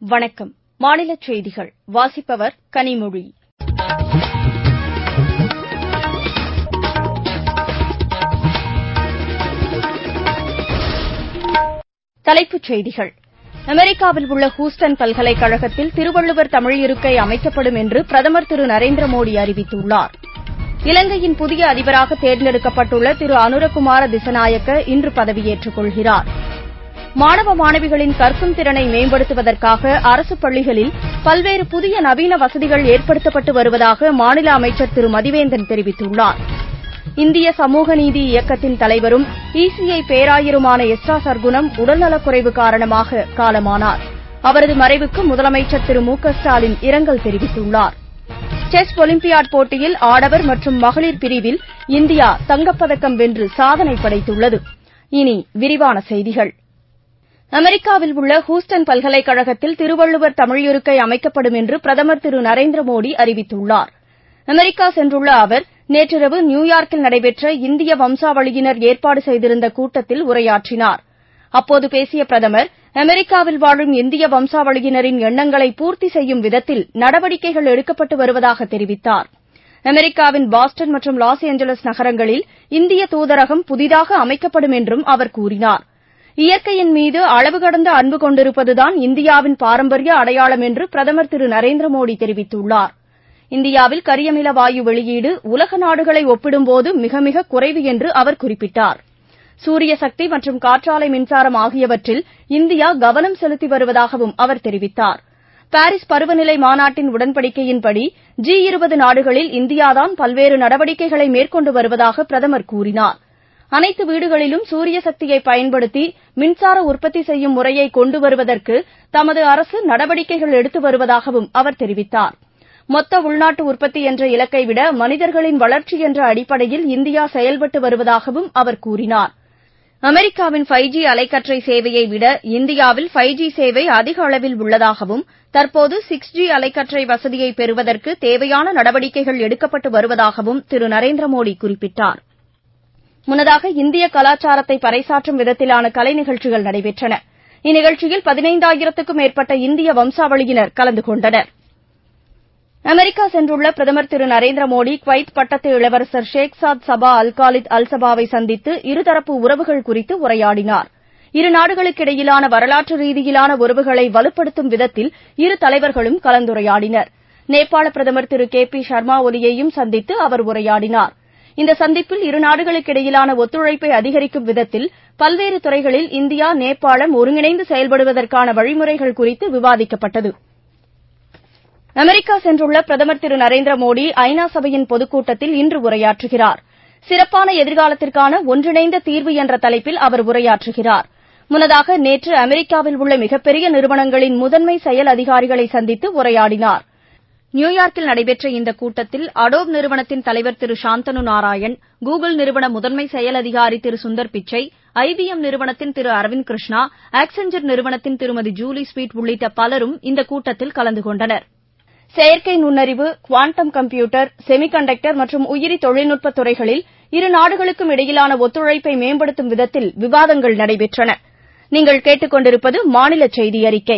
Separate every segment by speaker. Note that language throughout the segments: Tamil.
Speaker 1: வணக்கம் மாநிலச் செய்திகள் வாசிப்பவர் கனிமொழி தலைப்புச் செய்திகள் அமெரிக்காவில் உள்ள ஹூஸ்டன் பல்கலைக்கழகத்தில் திருவள்ளுவர் தமிழ் இருக்கை அமைக்கப்படும் என்று பிரதமர் திரு நரேந்திர மோடி அறிவித்துள்ளார் இலங்கையின் புதிய அதிபராக தேர்ந்தெடுக்கப்பட்டுள்ள திரு அனுரகுமார திசநாயக்க இன்று பதவியேற்றுக் கொள்கிறார் மாணவ மாணவிகளின் கற்கும் திறனை மேம்படுத்துவதற்காக அரசு பள்ளிகளில் பல்வேறு புதிய நவீன வசதிகள் ஏற்படுத்தப்பட்டு வருவதாக மாநில அமைச்சர் திரு மதிவேந்தன் தெரிவித்துள்ளார் இந்திய சமூக நீதி இயக்கத்தின் தலைவரும் இசிஐ பேராயருமான எஸ்ரா சர்க்குணம் உடல்நலக்குறைவு காரணமாக காலமானார் அவரது மறைவுக்கு முதலமைச்சர் திரு மு க ஸ்டாலின் இரங்கல் தெரிவித்துள்ளார் செஸ் ஒலிம்பியாட் போட்டியில் ஆடவர் மற்றும் மகளிர் பிரிவில் இந்தியா தங்கப்பதக்கம் வென்று சாதனை படைத்துள்ளது இனி விரிவான செய்திகள் அமெரிக்காவில் உள்ள ஹூஸ்டன் பல்கலைக்கழகத்தில் திருவள்ளுவர் தமிழ் இருக்கை அமைக்கப்படும் என்று பிரதமர் திரு நரேந்திர மோடி அறிவித்துள்ளார் அமெரிக்கா சென்றுள்ள அவர் நேற்றிரவு நியூயார்க்கில் நடைபெற்ற இந்திய வம்சாவளியினர் ஏற்பாடு செய்திருந்த கூட்டத்தில் உரையாற்றினார் அப்போது பேசிய பிரதமர் அமெரிக்காவில் வாழும் இந்திய வம்சாவளியினரின் எண்ணங்களை பூர்த்தி செய்யும் விதத்தில் நடவடிக்கைகள் எடுக்கப்பட்டு வருவதாக தெரிவித்தார் அமெரிக்காவின் பாஸ்டன் மற்றும் லாஸ் ஏஞ்சலஸ் நகரங்களில் இந்திய தூதரகம் புதிதாக அமைக்கப்படும் என்றும் அவர் கூறினார் இயற்கையின் மீது அளவு கடந்த அன்பு கொண்டிருப்பதுதான் இந்தியாவின் பாரம்பரிய அடையாளம் என்று பிரதமர் திரு நரேந்திர மோடி தெரிவித்துள்ளார் இந்தியாவில் கரியமில வாயு வெளியீடு உலக நாடுகளை ஒப்பிடும்போது மிக மிக குறைவு என்று அவர் குறிப்பிட்டார் சூரிய சக்தி மற்றும் காற்றாலை மின்சாரம் ஆகியவற்றில் இந்தியா கவனம் செலுத்தி வருவதாகவும் அவர் தெரிவித்தார் பாரிஸ் பருவநிலை மாநாட்டின் உடன்படிக்கையின்படி ஜி இருபது நாடுகளில் இந்தியாதான் பல்வேறு நடவடிக்கைகளை மேற்கொண்டு வருவதாக பிரதமர் கூறினார் அனைத்து வீடுகளிலும் சூரிய சக்தியை பயன்படுத்தி மின்சார உற்பத்தி செய்யும் முறையை கொண்டு வருவதற்கு தமது அரசு நடவடிக்கைகள் எடுத்து வருவதாகவும் அவர் தெரிவித்தார் மொத்த உள்நாட்டு உற்பத்தி என்ற இலக்கை விட மனிதர்களின் வளர்ச்சி என்ற அடிப்படையில் இந்தியா செயல்பட்டு வருவதாகவும் அவர் கூறினார் அமெரிக்காவின் ஃபைவ் ஜி அலைக்கற்றை சேவையை விட இந்தியாவில் ஃபைவ் ஜி சேவை அதிக அளவில் உள்ளதாகவும் தற்போது சிக்ஸ் ஜி அலைக்கற்றை வசதியை பெறுவதற்கு தேவையான நடவடிக்கைகள் எடுக்கப்பட்டு வருவதாகவும் திரு நரேந்திர மோடி குறிப்பிட்டார் முன்னதாக இந்திய கலாச்சாரத்தை பறைசாற்றும் விதத்திலான கலை நிகழ்ச்சிகள் நடைபெற்றன இந்நிகழ்ச்சியில் பதினைந்தாயிரத்துக்கும் மேற்பட்ட இந்திய வம்சாவளியினர் கலந்து கொண்டனர் அமெரிக்கா சென்றுள்ள பிரதமர் திரு நரேந்திர மோடி குவைத் பட்டத்து இளவரசர் ஷேக் சாத் சபா அல் காலித் அல் சபாவை சந்தித்து இருதரப்பு உறவுகள் குறித்து உரையாடினார் இரு நாடுகளுக்கிடையிலான வரலாற்று ரீதியிலான உறவுகளை வலுப்படுத்தும் விதத்தில் இரு தலைவர்களும் கலந்துரையாடினர் நேபாள பிரதமர் திரு கே பி ஷர்மா ஒலியையும் சந்தித்து அவர் உரையாடினார் இந்த சந்திப்பில் இரு நாடுகளுக்கிடையிலான ஒத்துழைப்பை அதிகரிக்கும் விதத்தில் பல்வேறு துறைகளில் இந்தியா நேபாளம் ஒருங்கிணைந்து செயல்படுவதற்கான வழிமுறைகள் குறித்து விவாதிக்கப்பட்டது அமெரிக்கா சென்றுள்ள பிரதமர் திரு நரேந்திர மோடி ஐநா சபையின் பொதுக்கூட்டத்தில் இன்று உரையாற்றுகிறார் சிறப்பான எதிர்காலத்திற்கான ஒன்றிணைந்த தீர்வு என்ற தலைப்பில் அவர் உரையாற்றுகிறார் முன்னதாக நேற்று அமெரிக்காவில் உள்ள மிகப்பெரிய நிறுவனங்களின் முதன்மை செயல் அதிகாரிகளை சந்தித்து உரையாடினார் நியூயார்க்கில் நடைபெற்ற இந்த கூட்டத்தில் அடோப் நிறுவனத்தின் தலைவர் திரு சாந்தனு நாராயண் கூகுள் நிறுவன முதன்மை செயல் அதிகாரி திரு சுந்தர் பிச்சை ஐபிஎம் நிறுவனத்தின் திரு அரவிந்த் கிருஷ்ணா ஆக்செஞ்சர் நிறுவனத்தின் திருமதி ஜூலி ஸ்வீட் உள்ளிட்ட பலரும் இந்த கூட்டத்தில் கலந்து கொண்டனர் செயற்கை நுண்ணறிவு குவாண்டம் கம்ப்யூட்டர் செமி கண்டக்டர் மற்றும் உயிரி தொழில்நுட்ப துறைகளில் இரு நாடுகளுக்கும் இடையிலான ஒத்துழைப்பை மேம்படுத்தும் விதத்தில் விவாதங்கள் நடைபெற்றன நீங்கள் கேட்டுக் கொண்டிருப்பது மாநில செய்தி அறிக்கை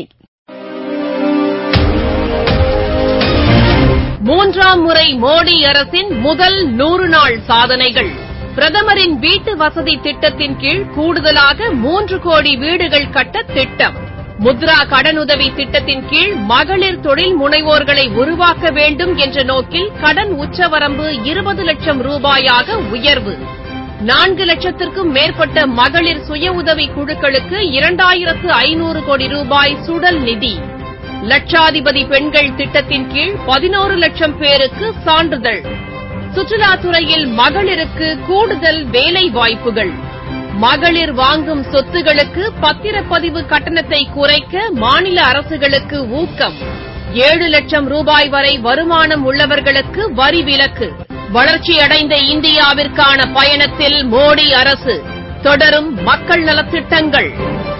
Speaker 2: மூன்றாம் முறை மோடி அரசின் முதல் நூறு நாள் சாதனைகள் பிரதமரின் வீட்டு வசதி திட்டத்தின் கீழ் கூடுதலாக மூன்று கோடி வீடுகள் கட்ட திட்டம் முத்ரா கடனுதவி திட்டத்தின் கீழ் மகளிர் தொழில் முனைவோர்களை உருவாக்க வேண்டும் என்ற நோக்கில் கடன் உச்சவரம்பு இருபது லட்சம் ரூபாயாக உயர்வு நான்கு லட்சத்திற்கும் மேற்பட்ட மகளிர் சுய உதவி குழுக்களுக்கு இரண்டாயிரத்து ஐநூறு கோடி ரூபாய் சுடல் நிதி லட்சாதிபதி பெண்கள் திட்டத்தின் கீழ் பதினோரு லட்சம் பேருக்கு சான்றிதழ் சுற்றுலாத்துறையில் மகளிருக்கு கூடுதல் வேலை வாய்ப்புகள் மகளிர் வாங்கும் சொத்துகளுக்கு பத்திரப்பதிவு கட்டணத்தை குறைக்க மாநில அரசுகளுக்கு ஊக்கம் ஏழு லட்சம் ரூபாய் வரை வருமானம் உள்ளவர்களுக்கு வரி விலக்கு வளர்ச்சியடைந்த இந்தியாவிற்கான பயணத்தில் மோடி அரசு தொடரும் மக்கள் நலத்திட்டங்கள்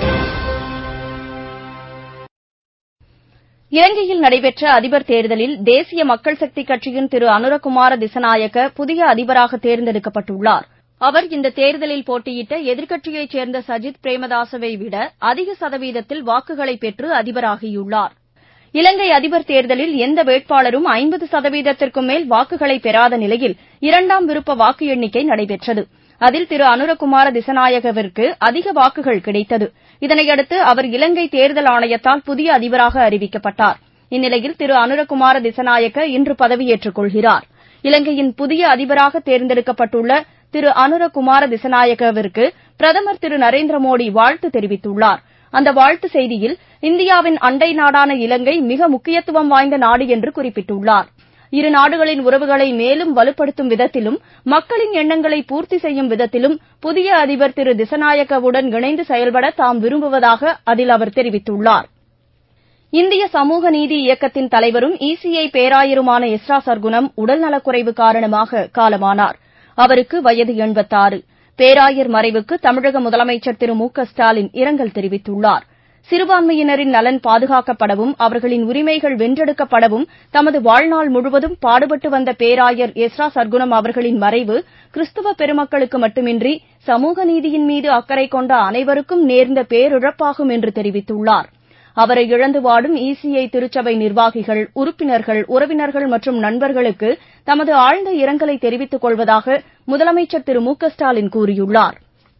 Speaker 1: இலங்கையில் நடைபெற்ற அதிபர் தேர்தலில் தேசிய மக்கள் சக்தி கட்சியின் திரு அனுரகுமார திசநாயக்க புதிய அதிபராக தேர்ந்தெடுக்கப்பட்டுள்ளார் அவர் இந்த தேர்தலில் போட்டியிட்ட எதிர்க்கட்சியைச் சேர்ந்த சஜித் பிரேமதாசவை விட அதிக சதவீதத்தில் வாக்குகளை பெற்று அதிபராகியுள்ளார் இலங்கை அதிபர் தேர்தலில் எந்த வேட்பாளரும் ஐம்பது சதவீதத்திற்கும் மேல் வாக்குகளை பெறாத நிலையில் இரண்டாம் விருப்ப வாக்கு எண்ணிக்கை நடைபெற்றது அதில் திரு அனுரகுமார திசநாயகவிற்கு அதிக வாக்குகள் கிடைத்தது இதனையடுத்து அவர் இலங்கை தேர்தல் ஆணையத்தால் புதிய அதிபராக அறிவிக்கப்பட்டார் இந்நிலையில் திரு அனுரகுமார திசநாயக்க இன்று பதவியேற்றுக் கொள்கிறார் இலங்கையின் புதிய அதிபராக தேர்ந்தெடுக்கப்பட்டுள்ள திரு அனுரகுமார திசநாயகவிற்கு பிரதமர் திரு நரேந்திர மோடி வாழ்த்து தெரிவித்துள்ளார் அந்த வாழ்த்து செய்தியில் இந்தியாவின் அண்டை நாடான இலங்கை மிக முக்கியத்துவம் வாய்ந்த நாடு என்று குறிப்பிட்டுள்ளார் இரு நாடுகளின் உறவுகளை மேலும் வலுப்படுத்தும் விதத்திலும் மக்களின் எண்ணங்களை பூர்த்தி செய்யும் விதத்திலும் புதிய அதிபர் திரு திசநாயக்கவுடன் இணைந்து செயல்பட தாம் விரும்புவதாக அதில் அவர் தெரிவித்துள்ளார் இந்திய சமூக நீதி இயக்கத்தின் தலைவரும் இசிஐ பேராயருமான எஸ்ரா சர்க்குணம் உடல்நலக்குறைவு காரணமாக காலமானார் அவருக்கு வயது எண்பத்தாறு பேராயர் மறைவுக்கு தமிழக முதலமைச்சர் திரு மு க ஸ்டாலின் இரங்கல் தெரிவித்துள்ளார் சிறுபான்மையினரின் நலன் பாதுகாக்கப்படவும் அவர்களின் உரிமைகள் வென்றெடுக்கப்படவும் தமது வாழ்நாள் முழுவதும் பாடுபட்டு வந்த பேராயர் எஸ்ரா சர்க்குணம் அவர்களின் மறைவு கிறிஸ்துவ பெருமக்களுக்கு மட்டுமின்றி சமூக நீதியின் மீது அக்கறை கொண்ட அனைவருக்கும் நேர்ந்த பேரிழப்பாகும் என்று தெரிவித்துள்ளார் அவரை இழந்து வாடும் இசிஐ திருச்சபை நிர்வாகிகள் உறுப்பினர்கள் உறவினர்கள் மற்றும் நண்பர்களுக்கு தமது ஆழ்ந்த இரங்கலை தெரிவித்துக் கொள்வதாக முதலமைச்சர் திரு மு க ஸ்டாலின் கூறியுள்ளார்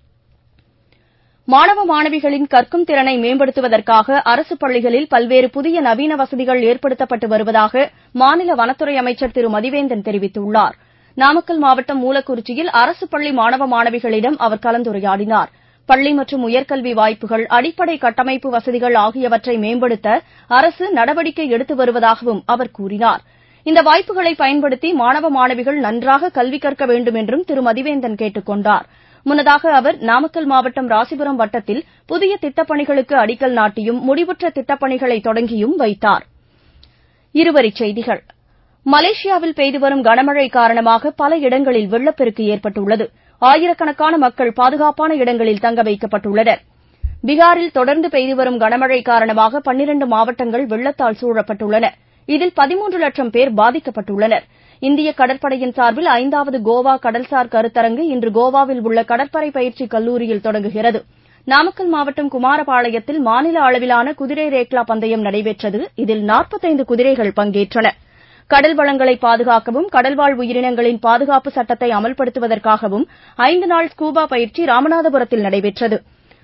Speaker 1: மாணவ மாணவிகளின் கற்கும் திறனை மேம்படுத்துவதற்காக அரசு பள்ளிகளில் பல்வேறு புதிய நவீன வசதிகள் ஏற்படுத்தப்பட்டு வருவதாக மாநில வனத்துறை அமைச்சர் திரு மதிவேந்தன் தெரிவித்துள்ளார் நாமக்கல் மாவட்டம் மூலக்குறிச்சியில் அரசு பள்ளி மாணவ மாணவிகளிடம் அவர் கலந்துரையாடினார் பள்ளி மற்றும் உயர்கல்வி வாய்ப்புகள் அடிப்படை கட்டமைப்பு வசதிகள் ஆகியவற்றை மேம்படுத்த அரசு நடவடிக்கை எடுத்து வருவதாகவும் அவர் கூறினார் இந்த வாய்ப்புகளை பயன்படுத்தி மாணவ மாணவிகள் நன்றாக கல்வி கற்க வேண்டும் என்றும் திரு மதிவேந்தன் கேட்டுக் கொண்டார் முன்னதாக அவர் நாமக்கல் மாவட்டம் ராசிபுரம் வட்டத்தில் புதிய திட்டப்பணிகளுக்கு அடிக்கல் நாட்டியும் முடிவுற்ற திட்டப்பணிகளை தொடங்கியும் வைத்தார் இருவரிச் செய்திகள் மலேசியாவில் பெய்து வரும் கனமழை காரணமாக பல இடங்களில் வெள்ளப்பெருக்கு ஏற்பட்டுள்ளது ஆயிரக்கணக்கான மக்கள் பாதுகாப்பான இடங்களில் தங்க வைக்கப்பட்டுள்ளனர் பீகாரில் தொடர்ந்து பெய்து வரும் கனமழை காரணமாக பன்னிரண்டு மாவட்டங்கள் வெள்ளத்தால் சூழப்பட்டுள்ளன இதில் பதிமூன்று லட்சம் பேர் பாதிக்கப்பட்டுள்ளனர் இந்திய கடற்படையின் சார்பில் ஐந்தாவது கோவா கடல்சார் கருத்தரங்கு இன்று கோவாவில் உள்ள கடற்படை பயிற்சி கல்லூரியில் தொடங்குகிறது நாமக்கல் மாவட்டம் குமாரபாளையத்தில் மாநில அளவிலான குதிரை ரேக்லா பந்தயம் நடைபெற்றது இதில் நாற்பத்தைந்து குதிரைகள் பங்கேற்றன கடல் வளங்களை பாதுகாக்கவும் கடல்வாழ் உயிரினங்களின் பாதுகாப்பு சட்டத்தை அமல்படுத்துவதற்காகவும் ஐந்து நாள் ஸ்கூபா பயிற்சி ராமநாதபுரத்தில் நடைபெற்றது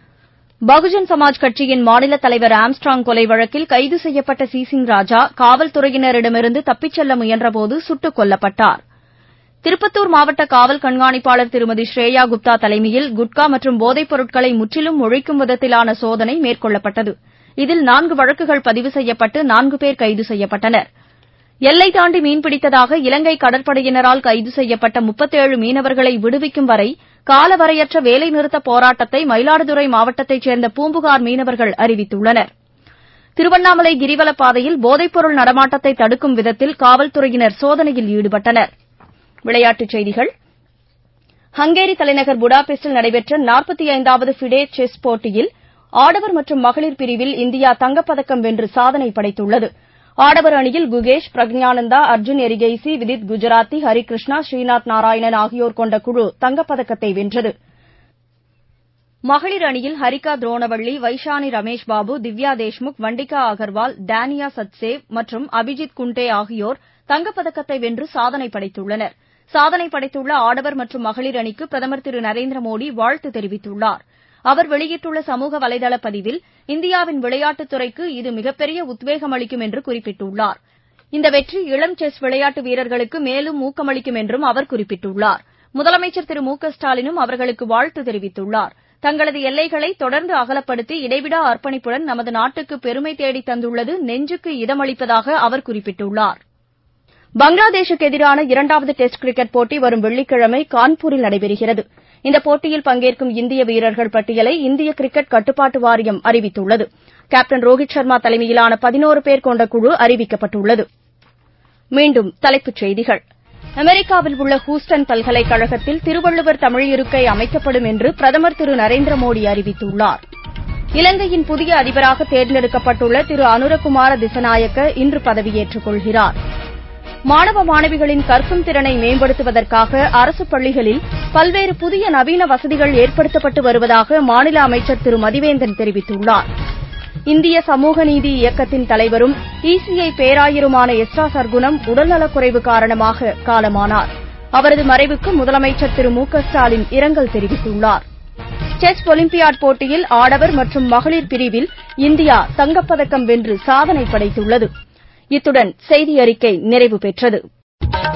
Speaker 1: பகுஜன் சமாஜ் கட்சியின் மாநில தலைவர் ஆம்ஸ்ட்ராங் கொலை வழக்கில் கைது செய்யப்பட்ட சிசிங் ராஜா காவல்துறையினரிடமிருந்து தப்பிச் செல்ல முயன்றபோது சுட்டுக் கொல்லப்பட்டார் திருப்பத்தூர் மாவட்ட காவல் கண்காணிப்பாளர் திருமதி ஸ்ரேயா குப்தா தலைமையில் குட்கா மற்றும் போதைப் பொருட்களை முற்றிலும் ஒழிக்கும் விதத்திலான சோதனை மேற்கொள்ளப்பட்டது இதில் நான்கு வழக்குகள் பதிவு செய்யப்பட்டு நான்கு பேர் கைது செய்யப்பட்டனர் எல்லை தாண்டி மீன்பிடித்ததாக இலங்கை கடற்படையினரால் கைது செய்யப்பட்ட முப்பத்தேழு மீனவர்களை விடுவிக்கும் வரை காலவரையற்ற வேலைநிறுத்த போராட்டத்தை மயிலாடுதுறை மாவட்டத்தைச் சேர்ந்த பூம்புகார் மீனவர்கள் அறிவித்துள்ளனர் திருவண்ணாமலை கிரிவலப் பாதையில் போதைப்பொருள் நடமாட்டத்தை தடுக்கும் விதத்தில் காவல்துறையினர் சோதனையில் ஈடுபட்டனர் விளையாட்டுச் செய்திகள் ஹங்கேரி தலைநகர் புடாபெஸ்டில் நடைபெற்ற நாற்பத்தி ஐந்தாவது ஃபிடே செஸ் போட்டியில் ஆடவர் மற்றும் மகளிர் பிரிவில் இந்தியா தங்கப்பதக்கம் வென்று சாதனை படைத்துள்ளது ஆடவர் அணியில் குகேஷ் பிரக்ஞானந்தா அர்ஜுன் எரிகெய்சி விதித் குஜராத்தி ஹரிகிருஷ்ணா ஸ்ரீநாத் நாராயணன் ஆகியோர் கொண்ட குழு தங்கப்பதக்கத்தை வென்றது மகளிர் அணியில் ஹரிகா துரோணவள்ளி வைஷானி ரமேஷ் பாபு திவ்யா தேஷ்முக் வண்டிகா அகர்வால் டேனியா சத்சேவ் மற்றும் அபிஜித் குண்டே ஆகியோர் தங்கப்பதக்கத்தை வென்று சாதனை படைத்துள்ளனர் சாதனை படைத்துள்ள ஆடவர் மற்றும் மகளிர் அணிக்கு பிரதமர் திரு நரேந்திர மோடி வாழ்த்து தெரிவித்துள்ளார் அவர் வெளியிட்டுள்ள சமூக வலைதள பதிவில் இந்தியாவின் விளையாட்டுத் துறைக்கு இது மிகப்பெரிய உத்வேகம் அளிக்கும் என்று குறிப்பிட்டுள்ளார் இந்த வெற்றி இளம் செஸ் விளையாட்டு வீரர்களுக்கு மேலும் ஊக்கமளிக்கும் என்றும் அவர் குறிப்பிட்டுள்ளார் முதலமைச்சர் திரு மு க ஸ்டாலினும் அவர்களுக்கு வாழ்த்து தெரிவித்துள்ளார் தங்களது எல்லைகளை தொடர்ந்து அகலப்படுத்தி இடைவிடா அர்ப்பணிப்புடன் நமது நாட்டுக்கு பெருமை தேடித் தந்துள்ளது நெஞ்சுக்கு இதமளிப்பதாக அவர் குறிப்பிட்டுள்ளார் பங்களாதேஷுக்கு எதிரான இரண்டாவது டெஸ்ட் கிரிக்கெட் போட்டி வரும் வெள்ளிக்கிழமை கான்பூரில் நடைபெறுகிறது இந்த போட்டியில் பங்கேற்கும் இந்திய வீரர்கள் பட்டியலை இந்திய கிரிக்கெட் கட்டுப்பாட்டு வாரியம் அறிவித்துள்ளது கேப்டன் ரோஹித் சர்மா தலைமையிலான பதினோரு பேர் கொண்ட குழு அறிவிக்கப்பட்டுள்ளது மீண்டும் தலைப்புச் செய்திகள் அமெரிக்காவில் உள்ள ஹூஸ்டன் பல்கலைக்கழகத்தில் திருவள்ளுவர் தமிழ் இருக்கை அமைக்கப்படும் என்று பிரதமர் திரு நரேந்திர மோடி அறிவித்துள்ளார் இலங்கையின் புதிய அதிபராக தேர்ந்தெடுக்கப்பட்டுள்ள திரு அனுரகுமார திசநாயக்க இன்று பதவியேற்றுக் கொள்கிறார் மாணவ மாணவிகளின் கற்கும் திறனை மேம்படுத்துவதற்காக அரசு பள்ளிகளில் பல்வேறு புதிய நவீன வசதிகள் ஏற்படுத்தப்பட்டு வருவதாக மாநில அமைச்சர் திரு மதிவேந்தன் தெரிவித்துள்ளார் இந்திய சமூக நீதி இயக்கத்தின் தலைவரும் இசிஐ பேராயருமான எஸ்ரா சர்க்குணம் உடல்நலக்குறைவு காரணமாக காலமானார் அவரது மறைவுக்கு முதலமைச்சர் திரு மு க ஸ்டாலின் இரங்கல் தெரிவித்துள்ளார் செஸ் ஒலிம்பியாட் போட்டியில் ஆடவர் மற்றும் மகளிர் பிரிவில் இந்தியா தங்கப்பதக்கம் வென்று சாதனை படைத்துள்ளது இத்துடன் செய்தி அறிக்கை நிறைவு பெற்றது